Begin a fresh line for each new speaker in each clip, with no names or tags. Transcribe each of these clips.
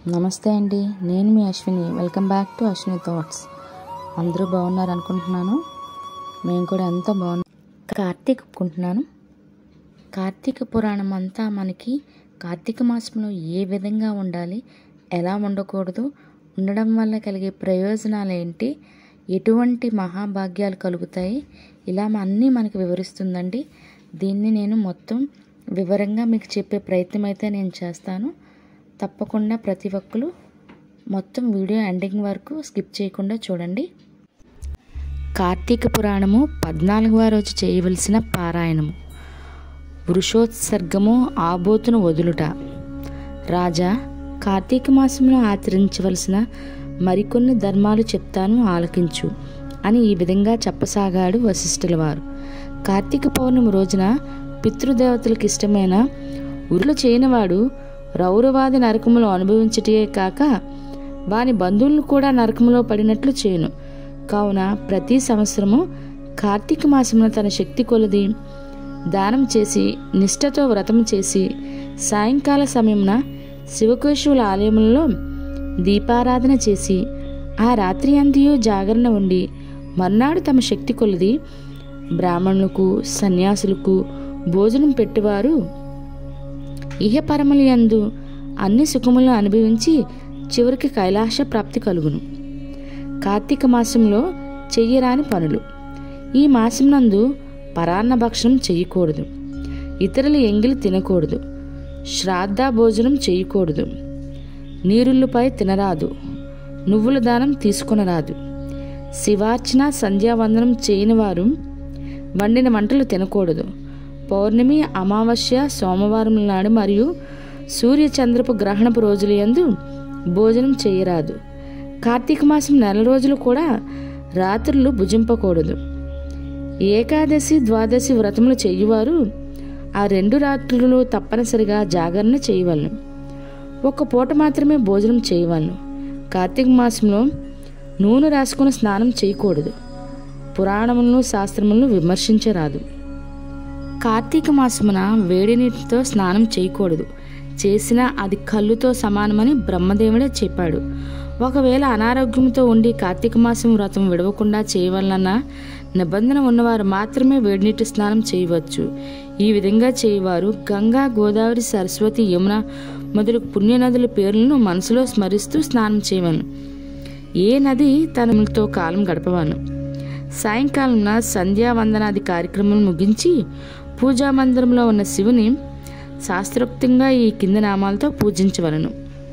నమస్తే అండి నేను మీ Ashwini welcome back to Ashwini thoughts అందరూ బాగున్నారు అనుకుంటున్నాను మేము కూడా ఎంతో బాగున్నాం కార్తీక ఒప్పుకుంటున్నాను కార్తీక పురాణం అంతా మనకి కార్తీక మాసంలో ఏ విధంగా ఉండాలి ఎలా ఉండకూడదు ఉండడం వల్ల కలిగే ప్రయోజనాలు ఏంటి ఎటువంటి మహాభాగ్యాలు కలుగుతాయి ఇలా అన్నీ మనకి వివరిస్తుందండి దీన్ని నేను మొత్తం వివరంగా మీకు చెప్పే ప్రయత్నం అయితే నేను చేస్తాను తప్పకుండా ప్రతి ఒక్కరు మొత్తం వీడియో ఎండింగ్ వరకు స్కిప్ చేయకుండా చూడండి కార్తీక పురాణము పద్నాలుగవ రోజు చేయవలసిన పారాయణము వృషోత్సర్గము ఆబోతును వదులుట రాజా కార్తీక మాసంలో ఆచరించవలసిన మరికొన్ని ధర్మాలు చెప్తాను ఆలకించు అని ఈ విధంగా చెప్పసాగాడు వశిష్ఠుల వారు కార్తీక పౌర్ణమి రోజున పితృదేవతలకు ఇష్టమైన ఉరులు చేయనివాడు రౌరవాది నరకములు అనుభవించటే కాక వాని బంధువులను కూడా నరకములో పడినట్లు చేయను కావున ప్రతి సంవత్సరము కార్తీక మాసమున తన శక్తి కొలది దానం చేసి నిష్ఠతో వ్రతం చేసి సాయంకాల సమయమున శివకేశవుల ఆలయములలో దీపారాధన చేసి ఆ రాత్రి అంతయు జాగరణ ఉండి మర్నాడు తమ శక్తి కొలది బ్రాహ్మణులకు సన్యాసులకు భోజనం పెట్టువారు ఇహపరములు యందు అన్ని సుఖములు అనుభవించి చివరికి కైలాస ప్రాప్తి కలుగును కార్తీక మాసంలో చెయ్యరాని పనులు ఈ మాసం నందు పరాన్న భక్షణం చేయకూడదు ఇతరుల ఎంగిలి తినకూడదు శ్రాద్ధ భోజనం చేయకూడదు నీరుళ్ళపై తినరాదు నువ్వుల దానం తీసుకొనరాదు శివార్చన సంధ్యావందనం చేయని వారు వండిన వంటలు తినకూడదు పౌర్ణమి అమావాస్య సోమవారం నాడు మరియు సూర్య చంద్రపు గ్రహణపు రోజుల యందు భోజనం చేయరాదు కార్తీక మాసం నెల రోజులు కూడా రాత్రులు భుజింపకూడదు ఏకాదశి ద్వాదశి వ్రతములు చేయువారు ఆ రెండు రాత్రులు తప్పనిసరిగా జాగరణ చేయవలను ఒక పూట మాత్రమే భోజనం చేయవలను కార్తీక మాసంలో నూనె రాసుకుని స్నానం చేయకూడదు పురాణములను శాస్త్రములను విమర్శించరాదు కార్తీక మాసమున వేడి నీటితో స్నానం చేయకూడదు చేసినా అది కళ్ళుతో సమానమని బ్రహ్మదేవుడే చెప్పాడు ఒకవేళ అనారోగ్యంతో ఉండి కార్తీక మాసం వ్రతం విడవకుండా చేయవలన నిబంధన ఉన్నవారు మాత్రమే వేడినీటి స్నానం చేయవచ్చు ఈ విధంగా చేయవారు గంగా గోదావరి సరస్వతి యమున మొదలు పుణ్యనదుల పేర్లను మనసులో స్మరిస్తూ స్నానం చేయవలను ఏ నది తనతో కాలం గడపవాను సాయంకాలంన సంధ్యావందనాది కార్యక్రమం ముగించి పూజా మందిరంలో ఉన్న శివుని శాస్త్రోక్తంగా ఈ కింది నామాలతో పూజించవలను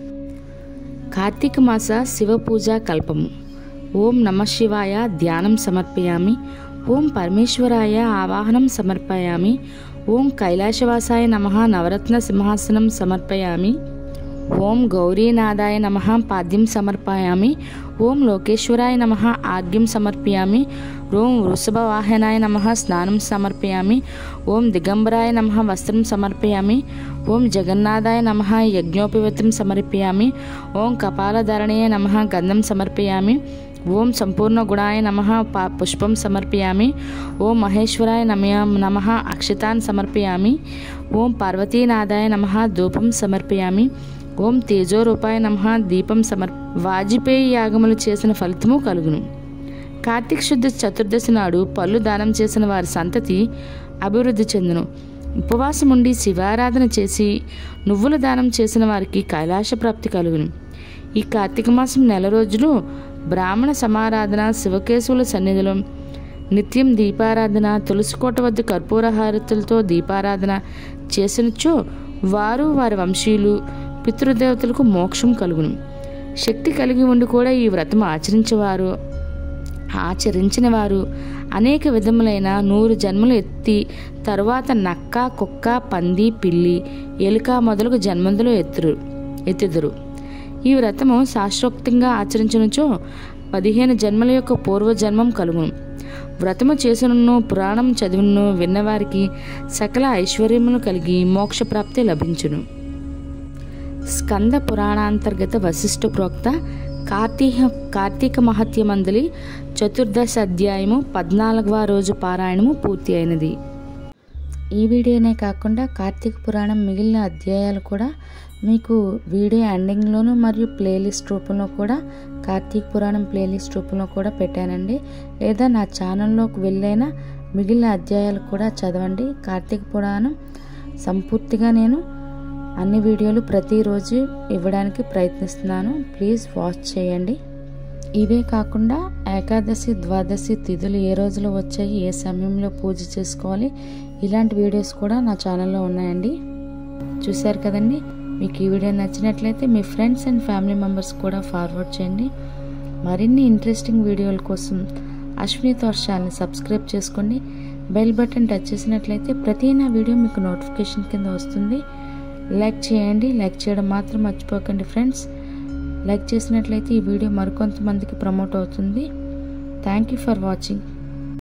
కార్తీక మాస శివ పూజా కల్పము ఓం నమ శివాయ ధ్యానం సమర్పయామి ఓం పరమేశ్వరాయ ఆవాహనం సమర్పయామి ఓం కైలాసవాసాయ నమ నవరత్న సింహాసనం సమర్పయామి ఓం గౌరీనాథాయ నమ పాద్యం సమర్పయామి ఓం లోకేశ్వరాయ నమ ఆర్గ్యం సమర్పయామి ఓం వృషభవాహనాయ నమ స్నానం సమర్పయామి ఓం దిగంబరాయ నమ వస్త్రం సమర్పయామి ఓం జగన్నాథాయ నమ యజ్ఞోపవిత్రం సమర్పయామి ఓం కపాలధరణీయ నమ గంధం సమర్పయామి ఓం సంపూర్ణ గుణాయ నమ పుష్పం సమర్పయామి ఓం మహేశ్వరాయ నమ నమ అక్షతాన్ సమర్పయామి ఓం పార్వతీనాథాయ నమ ధూపం సమర్పయామి ఓం తేజోరూపాయ నమ దీపం సమర్ వాజ్పేయి యాగములు చేసిన ఫలితము కలుగును కార్తీక శుద్ధ చతుర్దశి నాడు పళ్ళు దానం చేసిన వారి సంతతి అభివృద్ధి చెందును ఉపవాసం ఉండి శివారాధన చేసి నువ్వుల దానం చేసిన వారికి కైలాస ప్రాప్తి కలుగును ఈ కార్తీక మాసం నెల రోజులు బ్రాహ్మణ సమారాధన శివకేశవుల సన్నిధిలో నిత్యం దీపారాధన తులసికోట వద్ద కర్పూర హారతులతో దీపారాధన చేసినచో వారు వారి వంశీయులు పితృదేవతలకు మోక్షం కలుగును శక్తి కలిగి ఉండి కూడా ఈ వ్రతం ఆచరించేవారు ఆచరించిన వారు అనేక విధములైన నూరు జన్మలు ఎత్తి తరువాత నక్క కుక్క పంది పిల్లి ఎలుక మొదలగు జన్మందులు ఎత్తురు ఎత్తుదురు ఈ వ్రతము శాస్త్రోక్తంగా ఆచరించనుచో పదిహేను జన్మల యొక్క పూర్వజన్మం కలుగును వ్రతము చేసును పురాణం చదివిను విన్నవారికి సకల ఐశ్వర్యములు కలిగి మోక్షప్రాప్తి లభించును స్కంద పురాణాంతర్గత వశిష్ఠ ప్రోక్త కార్తీక కార్తీక మహత్యమందలి చతుర్దశ అధ్యాయము పద్నాలుగవ రోజు పారాయణము పూర్తి అయినది ఈ వీడియోనే కాకుండా కార్తీక పురాణం మిగిలిన అధ్యాయాలు కూడా మీకు వీడియో ఎండింగ్లోను మరియు ప్లేలిస్ట్ రూపంలో కూడా కార్తీక పురాణం ప్లేలిస్ట్ రూపంలో కూడా పెట్టానండి లేదా నా ఛానల్లోకి వెళ్ళైనా మిగిలిన అధ్యాయాలు కూడా చదవండి కార్తీక పురాణం సంపూర్తిగా నేను అన్ని వీడియోలు ప్రతిరోజు ఇవ్వడానికి ప్రయత్నిస్తున్నాను ప్లీజ్ వాచ్ చేయండి ఇవే కాకుండా ఏకాదశి ద్వాదశి తిథులు ఏ రోజులో వచ్చాయి ఏ సమయంలో పూజ చేసుకోవాలి ఇలాంటి వీడియోస్ కూడా నా ఛానల్లో ఉన్నాయండి చూశారు కదండి మీకు ఈ వీడియో నచ్చినట్లయితే మీ ఫ్రెండ్స్ అండ్ ఫ్యామిలీ మెంబర్స్ కూడా ఫార్వర్డ్ చేయండి మరిన్ని ఇంట్రెస్టింగ్ వీడియోల కోసం అశ్విని ఛానల్ని సబ్స్క్రైబ్ చేసుకోండి బెల్ బటన్ టచ్ చేసినట్లయితే ప్రతి నా వీడియో మీకు నోటిఫికేషన్ కింద వస్తుంది లైక్ చేయండి లైక్ చేయడం మాత్రం మర్చిపోకండి ఫ్రెండ్స్ లైక్ చేసినట్లయితే ఈ వీడియో మరికొంతమందికి ప్రమోట్ అవుతుంది థ్యాంక్ యూ ఫర్ వాచింగ్